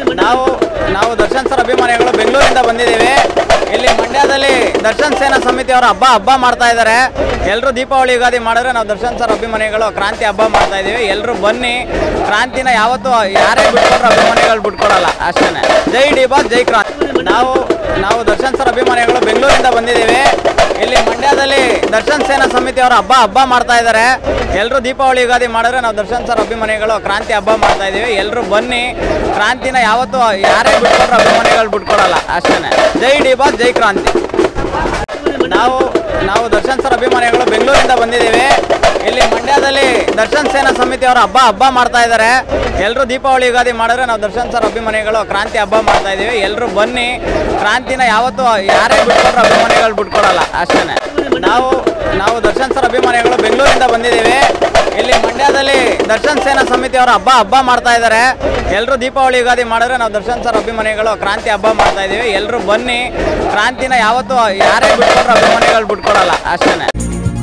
ನಾವು ನಾವು ದರ್ಶನ್ ಸರ್ ಅಭಿಮಾನಿಗಳು ಬೆಂಗಳೂರಿಂದ ಬಂದಿದ್ದೀವಿ ಇಲ್ಲಿ ಮಂಡ್ಯದಲ್ಲಿ ದರ್ಶನ್ ಸೇನಾ ಸಮಿತಿಯವರ ಹಬ್ಬ ಹಬ್ಬ ಮಾಡ್ತಾ ಇದ್ದಾರೆ ಎಲ್ಲರೂ ದೀಪಾವಳಿ ಯುಗಾದಿ ಮಾಡಿದ್ರೆ ನಾವು ದರ್ಶನ್ ಸರ್ ಅಭಿಮಾನಿಗಳು ಕ್ರಾಂತಿ ಹಬ್ಬ ಮಾಡ್ತಾ ಇದ್ದೀವಿ ಎಲ್ಲರೂ ಬನ್ನಿ ಕ್ರಾಂತಿನ ಯಾವತ್ತೂ ಯಾರೇ ಬಿಟ್ಕೊಟ್ರು ಅಭಿಮಾನಿಗಳು ಬಿಟ್ಕೊಡಲ್ಲ ಅಷ್ಟೇ ಜೈ ಡಿ ಬಾಸ್ ಜೈ ಕ್ರಾಂತಿ ನಾವು ನಾವು ದರ್ಶನ್ ಸರ್ ಅಭಿಮಾನಿಗಳು ಬೆಂಗಳೂರಿಂದ ಬಂದಿದ್ದೀವಿ ಇಲ್ಲಿ ಮಂಡ್ಯದಲ್ಲಿ ದರ್ಶನ್ ಸೇನಾ ಸಮಿತಿಯವರ ಹಬ್ಬ ಹಬ್ಬ ಮಾಡ್ತಾ ಇದ್ದಾರೆ ಎಲ್ಲರೂ ದೀಪಾವಳಿ ಯುಗಾದಿ ಮಾಡಿದ್ರೆ ನಾವು ದರ್ಶನ್ ಸರ್ ಅಭಿಮಾನಿಗಳು ಕ್ರಾಂತಿ ಹಬ್ಬ ಮಾಡ್ತಾ ಇದ್ದೀವಿ ಎಲ್ಲರೂ ಬನ್ನಿ ಕ್ರಾಂತಿನ ಯಾವತ್ತೂ ಯಾರೇ ಬಿಟ್ಕೊಟ್ರು ಅಭಿಮಾನಿಗಳು ಬಿಟ್ಕೊಡಲ್ಲ ಅಷ್ಟೇ ಜೈ ಡಿ ಬಾಸ್ ಜೈ ಕ್ರಾಂತಿ ನಾವು ನಾವು ದರ್ಶನ್ ಸರ್ ಅಭಿಮಾನಿಗಳು ಬೆಂಗಳೂರಿಂದ ಬಂದಿದ್ದೀವಿ ಇಲ್ಲಿ ಮಂಡ್ಯದಲ್ಲಿ ದರ್ಶನ್ ಸೇನಾ ಸಮಿತಿಯವರ ಹಬ್ಬ ಹಬ್ಬ ಮಾಡ್ತಾ ಇದ್ದಾರೆ ಎಲ್ಲರೂ ದೀಪಾವಳಿ ಯುಗಾದಿ ಮಾಡಿದ್ರೆ ನಾವು ದರ್ಶನ್ ಸರ್ ಅಭಿಮಾನಿಗಳು ಕ್ರಾಂತಿ ಹಬ್ಬ ಮಾಡ್ತಾ ಇದ್ದೀವಿ ಎಲ್ಲರೂ ಬನ್ನಿ ಕ್ರಾಂತಿನ ಯಾವತ್ತೂ ಯಾರೇ ಬಿಟ್ಕೊಟ್ರು ಅಭಿಮಾನಿಗಳು ಬಿಟ್ಕೊಡಲ್ಲ ಅಷ್ಟೇ ನಾವು ನಾವು ದರ್ಶನ್ ಸರ್ ಅಭಿಮಾನಿಗಳು ಬೆಂಗಳೂರಿಂದ ಬಂದಿದ್ದೀವಿ ಇಲ್ಲಿ ಮಂಡ್ಯದಲ್ಲಿ ದರ್ಶನ್ ಸೇನಾ ಸಮಿತಿಯವರ ಹಬ್ಬ ಹಬ್ಬ ಮಾಡ್ತಾ ಇದ್ದಾರೆ ಎಲ್ಲರೂ ದೀಪಾವಳಿ ಯುಗಾದಿ ಮಾಡಿದ್ರೆ ನಾವು ದರ್ಶನ್ ಸರ್ ಅಭಿಮಾನಿಗಳು ಕ್ರಾಂತಿ ಹಬ್ಬ ಮಾಡ್ತಾ ಇದ್ದೀವಿ ಎಲ್ಲರೂ ಬನ್ನಿ ಕ್ರಾಂತಿನ ಯಾವತ್ತೂ ಯಾರೇ ಬಿಟ್ಕೊಟ್ರು ಅಭಿಮಾನಿಗಳು ಬಿಟ್ಕೊಡಲ್ಲ ಅಷ್ಟೇ